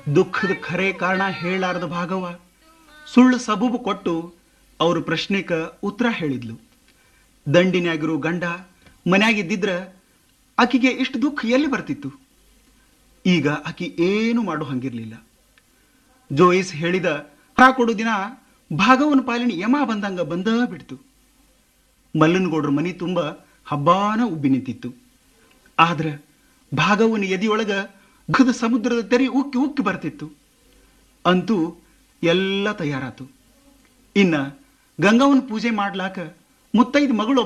ದುಃಖದ ಖರೆ ಕಾರಣ ಹೇಳಾರದ ಭಾಗವ ಸುಳ್ಳು ಸಬೂಬು ಕೊಟ್ಟು ಅವ್ರ ಪ್ರಶ್ನೆಕ ಉತ್ತರ ಹೇಳಿದ್ಲು ದಂಡಿನ್ಯಾಗಿರೋ ಗಂಡ ಮನ್ಯಾಗಿದ್ದಿದ್ರ ಆಕಿಗೆ ಇಷ್ಟು ದುಃಖ ಎಲ್ಲಿ ಬರ್ತಿತ್ತು ಈಗ ಆಕಿ ಏನು ಮಾಡೋ ಹಂಗಿರ್ಲಿಲ್ಲ ಜೋಯಿಸ್ ಹೇಳಿದ ಹಣ ಕೊಡು ದಿನ ಭಾಗವನ ಪಾಲಿನ ಯಮ ಬಂದಂಗ ಬಂದ ಬಿಡ್ತು ಮಲ್ಲನಗೌಡ್ರ ಮನಿ ತುಂಬ ಹಬ್ಬಾನ ಉಬ್ಬಿ ನಿಂತಿತ್ತು ಆದ್ರ ಭಾಗವನ ಎದಿಯೊಳಗ ದುಃಖದ ಸಮುದ್ರದ ತೆರೆ ಉಕ್ಕಿ ಉಕ್ಕಿ ಬರ್ತಿತ್ತು ಅಂತೂ ಎಲ್ಲ ತಯಾರಾತು ಇನ್ನ ಗಂಗವನ ಪೂಜೆ ಮಾಡ್ಲಾಕ ಮುತ್ತೈದ ಮಗಳು